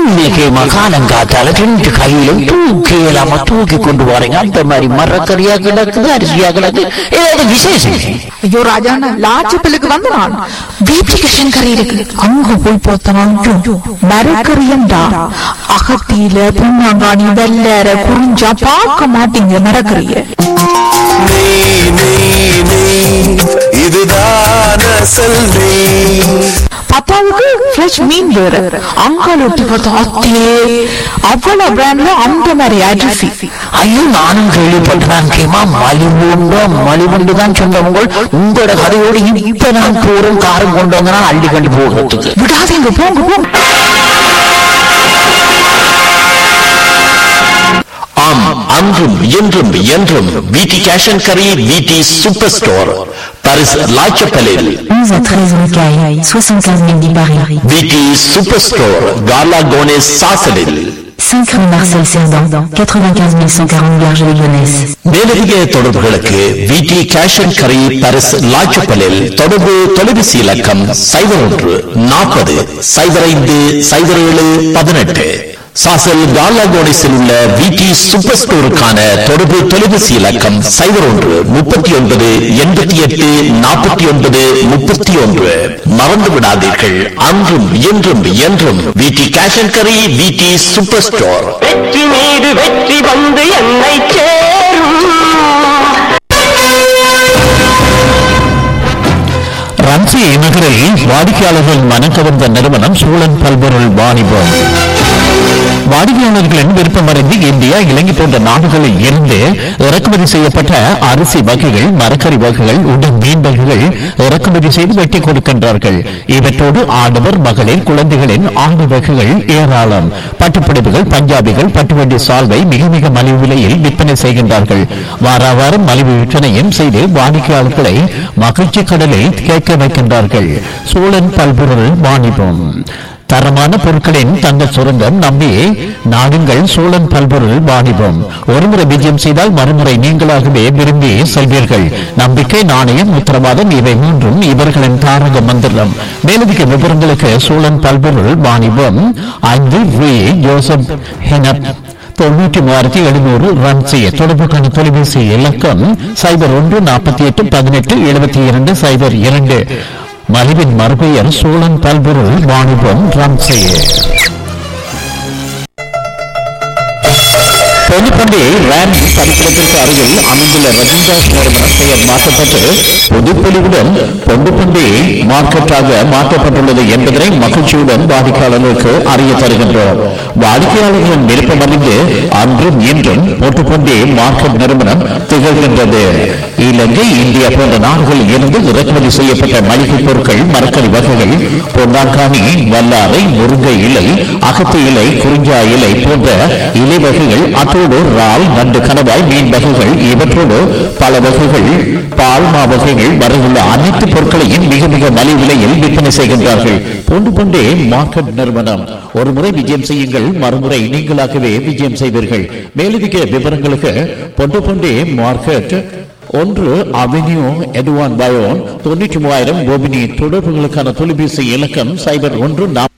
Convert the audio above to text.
இன்னைக்கு மகாலங்காத்தால ரெண்டு கையிலும் தூக்கி இல்லாம தூக்கி கொண்டு வரீங்க அந்த மாதிரி மரக்கறியா கிடக்குது அரிசியா கிடக்கு ஏதாவது விசேஷம் ஐயோ ராஜாண்ணா லாச்சப்பிலுக்கு வந்து நான் வீட்டுக்கு கறி இருக்கு அங்க போய் பார்த்தனாலும் மரக்கறியண்டா அகத்தியில புண்ணாங்காணி வெள்ளற குறிஞ்சா பார்க்க மாட்டீங்க மரக்கறிய நெய் நெய் நெய் இதுதான் அசல் நெய் பத்தாவுக்கு ஃப்ரெஷ் மீன் வேற அங்கால ஒட்டி பார்த்தா அத்தே அவ்வளவு பிராண்ட்ல அந்த மாதிரி அரிசி ஐயோ நானும் கேள்விப்பட்டேன் கேமா மலிவுண்டோ மலிவுண்டு தான் சொன்னவங்க உங்களோட கதையோடு இப்ப நான் போறோம் காரம் கொண்டு வந்தா அள்ளி கண்டு போகிறதுக்கு விடாதீங்க போங்க போங்க ஆம் அன்றும் இன்றும் என்றும் விடி கேஷ் அண்ட் கரி விடி சூப்பர் ஸ்டோர் பாரிஸ் லாச்சப்பலில் 11 à 13 Rocaille, 75 000 dix Paris. விடி சூப்பர் ஸ்டோர் காலா கோனேஸ் சாசலில் 5 rue Marcel Cerdan, 95 140 Garges-les-Gonesse. மேலதிக தொடர்புகளுக்கு விடி கேஷ் அண்ட் கரி பாரிஸ் லாச்சப்பலில் தொடர்பு தொலைபேசி இலக்கம் சைபர் ஒன்று நாற்பது சைபர் ஐந்து சைபர் ஏழு பதினெட்டு சாசல் காலாகோனிஸில் உள்ள விடி சூப்பர் ஸ்டோருக்கான தொடர்பு தொலைபேசி இலக்கம் சைபர் ஒன்று முப்பத்தி ஒன்பது எண்பத்தி எட்டு நாற்பத்தி ஒன்பது முப்பத்தி ஒன்று மறந்து விடாதீர்கள் அன்றும் என்றும் என்றும் விடி கேஷ் அண்ட் கரி விடி சூப்பர் ஸ்டோர் வெற்றி மீது வெற்றி வந்து என்னை சேரும் ரன்சி நகரில் வாடிக்கையாளர்கள் மனக்கவர்ந்த நிறுவனம் சூழன் பல்பொருள் வாணிபம் வாடிக்கையாளர்களின் விருப்பமறிந்து இந்தியா இலங்கை போன்ற நாடுகளில் இருந்து இறக்குமதி செய்யப்பட்ட அரிசி வகைகள் மரக்கறி வகைகள் உடன் மீன் வகைகள் இறக்குமதி செய்து வெட்டி கொடுக்கின்றார்கள் இவற்றோடு ஆடவர் மகளிர் குழந்தைகளின் ஆண்டு வகைகள் ஏராளம் பட்டுப்புடவைகள் பஞ்சாபிகள் பட்டுவண்டி சால்வை மிக மிக மலிவு விலையில் விற்பனை செய்கின்றார்கள் வார வாரம் மலிவு விற்பனையும் செய்து வாடிக்கையாளர்களை மகிழ்ச்சி கடலில் கேட்க வைக்கின்றார்கள் சூழன் பல்பொருள் வாணிபம் தரமான பொருட்களின் தங்க சுரங்கம் நம்பி நாடுங்கள் சோழன் பல்பொருள் வாணிபம் ஒருமுறை விஜயம் செய்தால் மறுமுறை நீங்களாகவே விரும்பி செல்வீர்கள் நம்பிக்கை நாணயம் உத்தரவாதம் இவை மூன்றும் இவர்களின் தாரக மந்திரம் மேலதிக விவரங்களுக்கு சோழன் பல்பொருள் வாணிபம் ஐந்து வி ஜோசப் ஹெனப் தொண்ணூற்றி மூவாயிரத்தி எழுநூறு ரன் செய்ய தொடர்புக்கான தொலைபேசி இலக்கம் சைபர் ஒன்று நாற்பத்தி எட்டு பதினெட்டு எழுபத்தி இரண்டு சைபர் இரண்டு மலிவின் மறுபெயர் சோழன் பல்பொருள் வாணிபம் ரன் செய்ய பொதுப்பண்டி ரேம் தரிப்பிடத்திற்கு அருகில் அமைந்துள்ள ரஜினிதாஸ் நிறுவனம் பெயர் மாற்றப்பட்டு பொதுப்பொலிவுடன் பொதுப்பண்டி மார்க்கெட்டாக மாற்றப்பட்டுள்ளது என்பதனை மகிழ்ச்சியுடன் வாடிக்கையாளர்களுக்கு அறிய தருகின்றோம் வாடிக்கையாளர்களின் விருப்பம் அறிந்து அன்றும் இன்றும் பொட்டுப்பண்டி மார்க்கெட் நிறுவனம் திகழ்கின்றது இலங்கை இந்தியா போன்ற நாடுகளில் இருந்து இறக்குமதி செய்யப்பட்ட மளிகை பொருட்கள் மரக்கறி வகைகள் பொன்னாங்கானி வல்லாரை முருங்கை இலை அகத்து இலை குறிஞ்சா இலை போன்ற இலை வகைகள் அத்தோடு இறால் நண்டு கணவாய் மீன் வகைகள் இவற்றோடு பல வகைகள் பால்மா வகைகள் வரையுள்ள அனைத்து பொருட்களையும் மிக மிக மலிவு விலையில் விற்பனை செய்கின்றார்கள் பொண்டு பொண்டே மார்க்கெட் நிறுவனம் ஒரு முறை விஜயம் செய்யுங்கள் மறுமுறை நீங்களாகவே விஜயம் செய்வீர்கள் மேலதிக விவரங்களுக்கு பொண்டு பொண்டே மார்க்கெட் ஒன்று அவென்யூ எதுவான் பயோன் தொண்ணூற்றி மூவாயிரம் கோபினி தொடர்புகளுக்கான தொலைபேசி இலக்கம் சைபர் ஒன்று நாற்பது